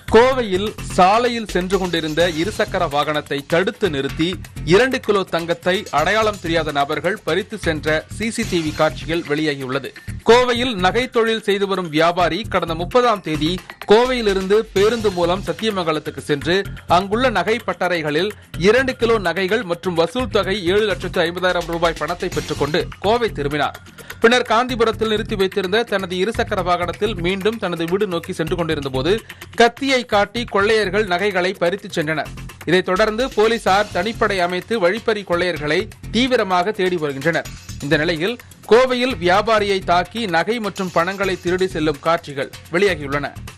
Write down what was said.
கோவையில் சாலையில் சென்று கொண்டிருந்த இருசக்கர வாகனத்தை தடுத்து நிறுத்தி இரண்டு கிலோ தங்கத்தை அடையாளம் தெரியாத நபர்கள் பறித்து சென்ற சிசிடிவி காட்சிகள் வெளியாகியுள்ளது கோவையில் நகை தொழில் செய்து வரும் வியாபாரி கடந்த முப்பதாம் தேதி கோவையிலிருந்து பேருந்து மூலம் சத்தியமங்கலத்துக்கு சென்று அங்குள்ள நகை பட்டறைகளில் இரண்டு கிலோ நகைகள் மற்றும் வசூல் தொகை ஏழு லட்சத்து ஐம்பதாயிரம் ரூபாய் பணத்தை பெற்றுக்கொண்டு கோவை திரும்பினார் பின்னர் காந்திபுரத்தில் நிறுத்தி வைத்திருந்த தனது இருசக்கர வாகனத்தில் மீண்டும் தனது வீடு நோக்கி சென்று கொண்டிருந்த போது கத்தியை காட்டி கொள்ளையர்கள் நகைகளை பறித்துச் சென்றனர் இதைத் தொடர்ந்து போலீசார் தனிப்படை அமைத்து வழிப்பறி கொள்ளையர்களை தீவிரமாக தேடி வருகின்றனர் இந்த நிலையில் கோவையில் வியாபாரியை தாக்கி நகை மற்றும் பணங்களை திருடி செல்லும் காட்சிகள் வெளியாகியுள்ளன